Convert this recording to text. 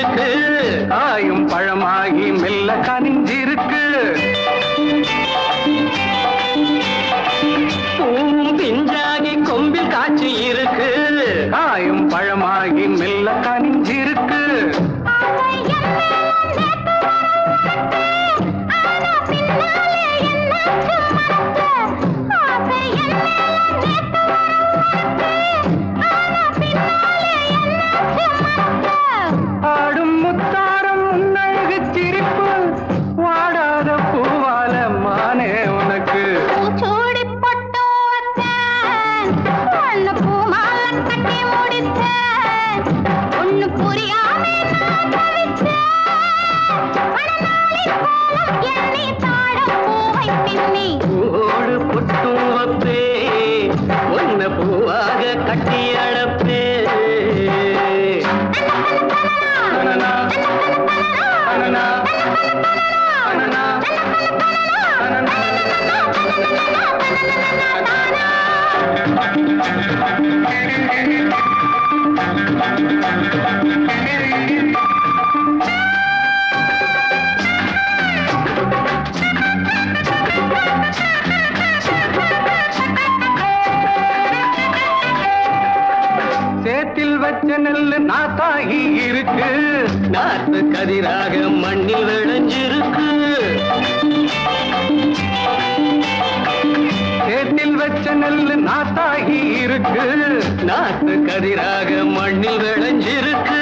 இருக்கு காயும் பழமாகி மெல்ல கனிஞ்சிருக்கு பூவும் பிஞ்சாகி கொம்பில் காய்ச்சி இருக்கு காயும் பழமாகி மெல்ல கனிஞ்சிருக்கு ஆடும் முத்தாரம் உன்னழகு சிரிப்பு வாடாத பூவால மானே உனக்கு புரியாம நான் தவிச்சேன் மனநாளை கோலம் என்னை தாழம் பூவை பின்னி பூவோடு புட்டும் வப்பே ஒன்ன பூவாக கட்டி அடப்பே அனனா, அனனா, அனனா, அனனா. சேத்தில் வச்ச நெல்லு நாத்தாகி இருக்கு நாட்டு கதிராக மண்ணில் விளைஞ்சிருக்கு சேத்தில் வச்ச நெல்லு நாத்தாகி இருக்கு நாட்டு கதிராக மண்ணில் விளைஞ்சிருக்கு